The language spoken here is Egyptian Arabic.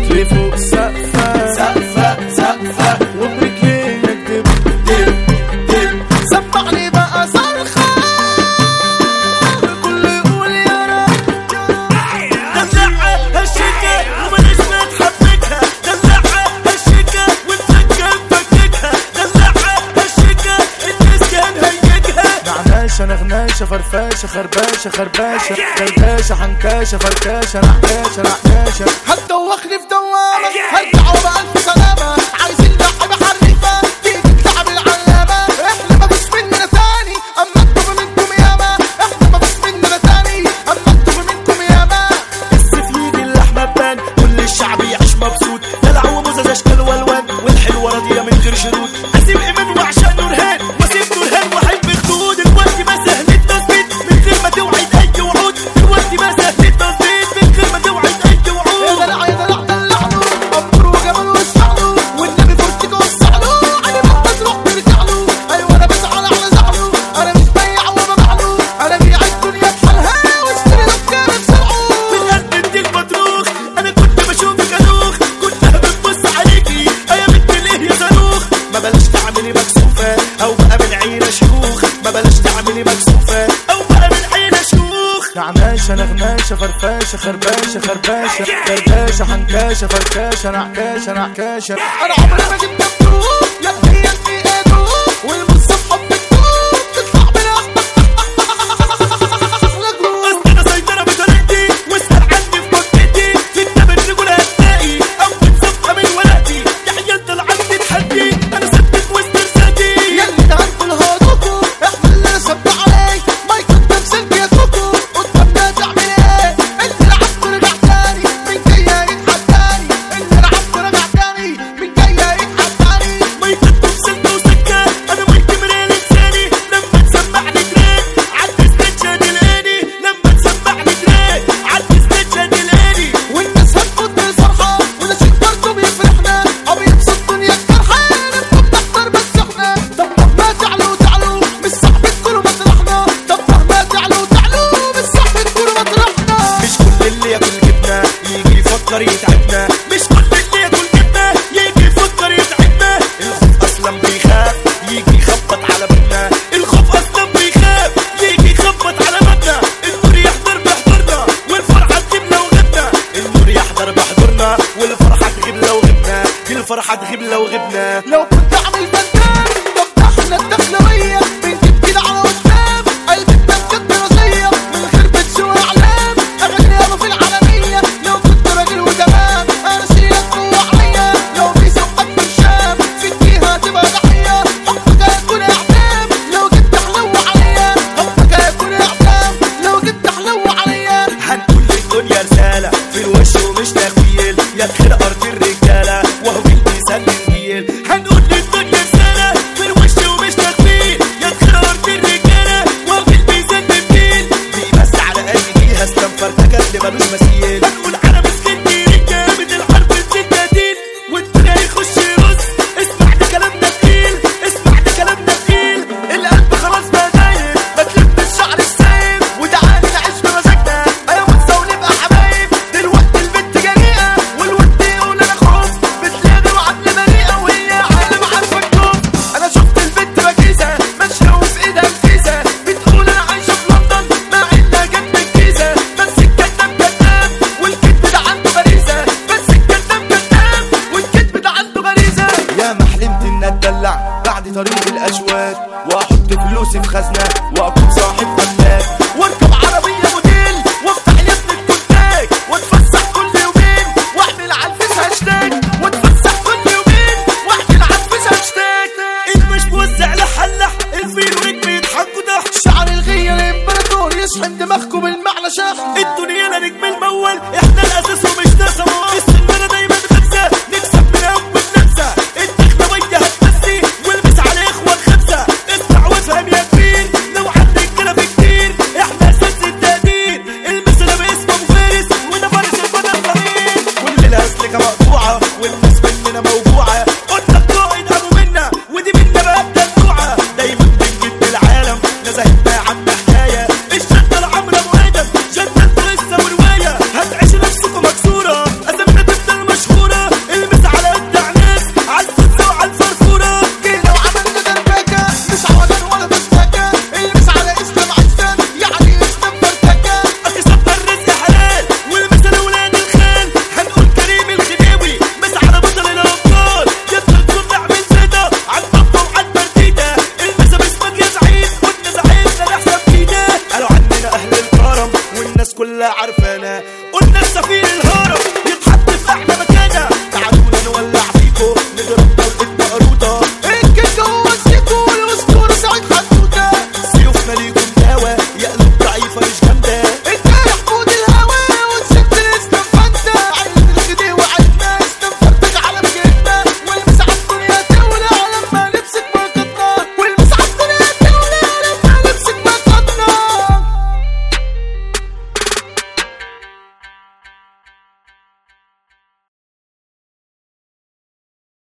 لفوق سقفة سقفة سقفة وبرجلينك دب دب دب سمعني بقى صرخة الكل يقول يا رب دلعها هالشكا وماليش ما تحبكها دلعها هالشكا والفكة مفككها دلعها هالشكا الناس كان هيجها نعناشة نغناشة فرفاشة خرباشة خرباشة كرباشة حنكاشة فركاشة نحكاشة نحكاشة هتدوخني في دوامة هرجع وبألف سلامة عايزين لعبة حريفة تيجي تلعب العلامة احنا مفيش مننا تاني اما انتوا منكم ياما احنا مفيش مننا تاني اما انتوا منكم ياما السيف يجي اللحمة تبان كل الشعب يعيش مبسوط دلع ومزاج اشكال والوان والحلوة راضية من غير شروط اسيب ايمان وعشان نورهان واسيب نورهان واحب خدود الوقت ما سهل التثبيت من غير ما توعد اي وعود الوقت ما سهل التثبيت من غير ما توعد اي يا وعود دلع يا دلع دلعله أمر وجمال وسعله والنبي فرتك وسعله أنا محتاج روح ترجع له أيوة أنا بزعل على زعله أنا مش بيع وببيع له أنا بيع الدنيا بحالها واشتري دكان بسرعه من قد انت المطروخ انا كنت بشوفك ادوخ كنت بتبص عليكي يا بنت ليه يا صاروخ ما بلاش تعملي مكسوفه او بقى من عيله شيوخ ما بلاش تعملي مكسوفه او بقى من عيله شيوخ نعناشة نغناشة فرفاشة خرباشة خرباشة كرباشة حنكاشة فركاشة نعكاشة نعكاشة أنا عمري ما جبت مبروك يا هي في إيده والمصحف حبك تطلع من أحلى جروح اصل انا سيطره بطريقتي واسال عني في مدتي في كتاب الرجل هتلاقي اول صفحه من ورقتي يحيى انت اللي عندي تحدي انا ثبت وسط رسالتي يلي تعرفوا الهدوكو احنا اللي نسبح عليك ما يكتب سلك يا كوكو قدامنا تعمل ايه انت لعبت ورجع تاني من جاية يتحداني انت لعبت ورجع تاني من جاية يتحداني ما يكتب سلك وسكه انا مايك مريل لساني لما تسمعني تريك عدي ستيتش هتلاقيني لما تسمعني تريك عدي ستيتش هتلاقيني والناس هتفوت بالفرحة وده شيء برضه بيفرحنا او يبسط الدنيا الجرحى نبقى بنختار بس احنا طب مهما تعلوا تعلوا مش صعب تكونوا مطرحنا طب مهما تعلوا تعلوا مش صعب تكونوا مطرحنا مش كل اللي ياكل جبنه يجي يفكر يتعبنا مش كل اللي ياكل جبنه يجي يفكر يتعبنا الخوف اصلا بيخاف يجي يخبط على بابنا الخوف اصلا بيخاف يجي يخبط على بابنا النور يحضر بحضورنا والفرحه تغيب لو غبنا النور يحضر بحضورنا والفرحه تغيب لو غبنا الفرحه تغيب لو غبنا لو كنت اعمل فنان طب احنا الدخلوية بنجيب كده على قدام قلبي بجد راسية من غير بتس واعلام اغني يابا في العالمية لو كنت راجل وتمام انا سيرك جوه عليا لو في سوقك برشام فيكيها تبقى ضحية حبك هيكون اعدام لو جيت تحلو عليا حبك هيكون اعدام لو جيت تحلو عليا هنقول للدنيا رسالة في الوش ومش تخيل يا الخير أرض الرجالة وهو المثال الجيل هنقول للدنيا رسالة في الوش ومش تخيل يا الخير أرض الرجالة وهو المثال الجيل بيبس على قلبي ليها استنفر اللي ملوش مثيل هنقول على مسكنتي رجالة الحرب الستاتين والدنيا يخش يرص اسمع ده كلامنا تقيل اسمع ده كلامنا تقيل القلب خلاص بقى دايب ما تلم الشعر السايب وتعالي نعيش بمزاجنا ايوه ونسى ونبقى حبايب دلوقتي البنت جريئه والود يقول انا خوف بتلاقي وعدل بريئه وهي عالم عارفه الكوف انا شفت البنت بكيسه ماشيه وفي ايدها الفيزا بتقول انا عايشه في لندن مع انها جنب الجيزه بس الكداب كداب والكذب ده عنده غريزه بس الكداب كداب والكذب ده عنده غريزه يا ما حلمت ان اتدلع بعد طريق الاشواك واحط فلوسي في خزنه واكون صاحب املاك واركب